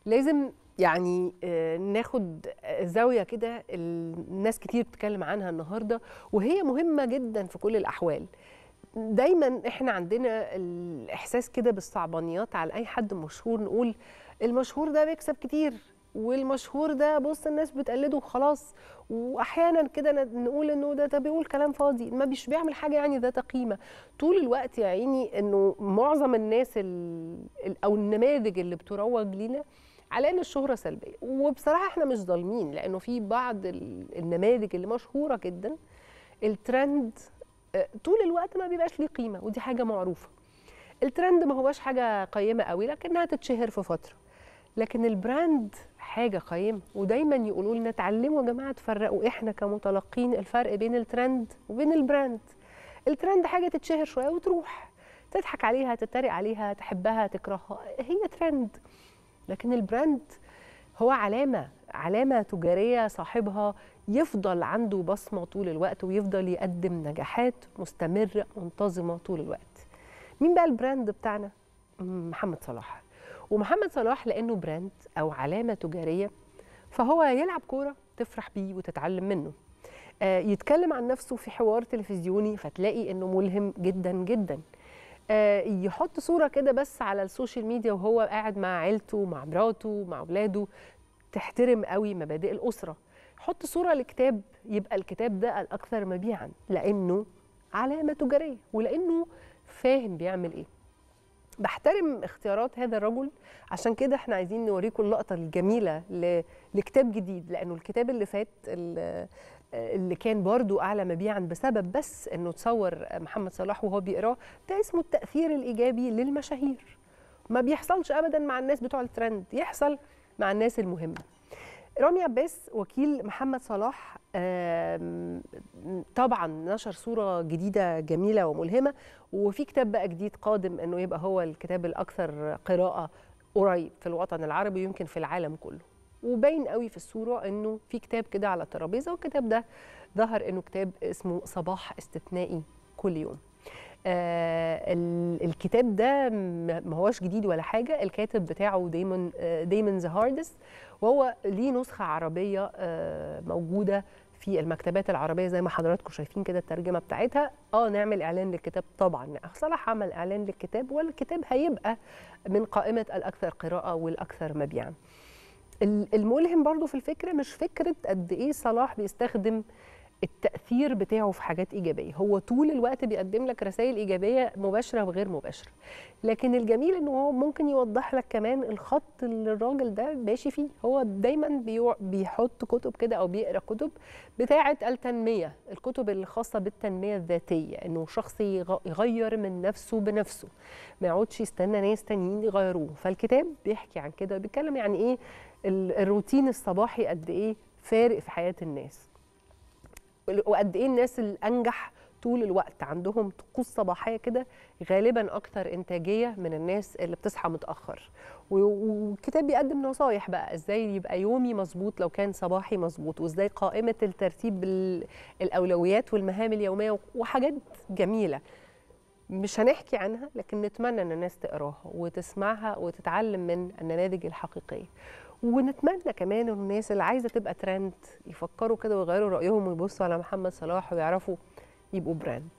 لازم يعني آه، ناخد زاويه كده الناس كتير بتتكلم عنها النهارده وهي مهمه جدا في كل الاحوال دايما احنا عندنا الاحساس كده بالصعبانيات على اي حد مشهور نقول المشهور ده بيكسب كتير والمشهور ده بص الناس بتقلده وخلاص واحيانا كده ن- نقول انه ده ده بيقول كلام فاضي ما بيش بيعمل حاجه يعني ذات قيمه طول الوقت يا عيني انه معظم الناس ال- ال- او النماذج اللي بتروج لينا على ان الشهره سلبيه وبصراحه احنا مش ظالمين لانه في بعض ال- النماذج اللي مشهوره جدا الترند آه، طول الوقت ما بيبقاش ليه قيمه ودي حاجه معروفه الترند ما هوش حاجه قيمه قوي لكنها تتشهر في فتره لكن البراند حاجه قيمه ودايما يقولوا لنا اتعلموا يا جماعه تفرقوا احنا كمتلقين الفرق بين الترند وبين البراند الترند حاجه تتشهر شويه وتروح تضحك عليها تتريق عليها تحبها تكرهها هي ترند لكن البراند هو علامة علامة تجارية صاحبها يفضل عنده بصمة طول الوقت ويفضل يقدم نجاحات مستمرة منتظمة طول الوقت مين بقى البراند بتاعنا؟ مم، محمد صلاح ومحمد صلاح لأنه براند أو علامة تجارية فهو يلعب كورة تفرح بيه وتتعلم منه آه، يتكلم عن نفسه في حوار تلفزيوني فتلاقي انه ملهم جدا جدا آه، يحط صورة كده بس على السوشيال ميديا وهو قاعد مع عيلته مع مراته مع أولاده تحترم قوي مبادئ الأسرة حط صورة لكتاب يبقى الكتاب ده الأكثر مبيعا لأنه علامة تجارية ولأنه فاهم بيعمل إيه بحترم اختيارات هذا الرجل عشان كده احنا عايزين نوريكم اللقطة الجميلة ل- لكتاب جديد لأنه الكتاب اللي فات ال- اللي كان برضو أعلى مبيعا بسبب بس أنه تصور محمد صلاح وهو بيقراه ده اسمه التأثير الإيجابي للمشاهير ما بيحصلش أبدا مع الناس بتوع الترند يحصل مع الناس المهمة رامي عباس وكيل محمد صلاح آم، طبعا نشر صورة جديدة جميلة وملهمة وفي كتاب بقى جديد قادم انه يبقى هو الكتاب الاكثر قراءة قريب في الوطن العربي يمكن في العالم كله وباين قوي في الصورة انه في كتاب كده على الترابيزة والكتاب ده ظهر انه كتاب اسمه صباح استثنائي كل يوم آه ال- الكتاب ده م- ما هوش جديد ولا حاجة الكاتب بتاعه دايمون آه دايمون زهاردس وهو ليه نسخة عربية آه موجودة في المكتبات العربية زي ما حضراتكم شايفين كده الترجمة بتاعتها اه نعمل اعلان للكتاب طبعا صلاح عمل اعلان للكتاب والكتاب هيبقى من قائمة الاكثر قراءة والاكثر مبيعا ال- الملهم برضو في الفكرة مش فكرة قد ايه صلاح بيستخدم التأثير بتاعه في حاجات إيجابية هو طول الوقت بيقدم لك رسائل إيجابية مباشرة وغير مباشرة لكن الجميل إنه هو ممكن يوضح لك كمان الخط اللي الراجل ده ماشي فيه هو دايما بيو- بيحط كتب كده أو بيقرأ كتب بتاعة التنمية الكتب الخاصة بالتنمية الذاتية إنه شخص يغ- يغير من نفسه بنفسه ما يقعدش يستنى ناس تانيين يغيروه فالكتاب بيحكي عن كده بيتكلم يعني إيه ال- الروتين الصباحي قد إيه فارق في حياة الناس وقد ايه الناس الانجح طول الوقت عندهم طقوس صباحيه كده غالبا اكثر انتاجيه من الناس اللي بتصحى متاخر و- والكتاب بيقدم نصايح بقى ازاي يبقى يومي مظبوط لو كان صباحي مظبوط وازاي قائمه الترتيب ال- الاولويات والمهام اليوميه وحاجات جميله مش هنحكي عنها لكن نتمنى ان الناس تقراها وتسمعها وتتعلم من النماذج الحقيقيه ونتمنى كمان ان الناس اللي عايزه تبقى ترند يفكروا كده ويغيروا رايهم ويبصوا على محمد صلاح ويعرفوا يبقوا براند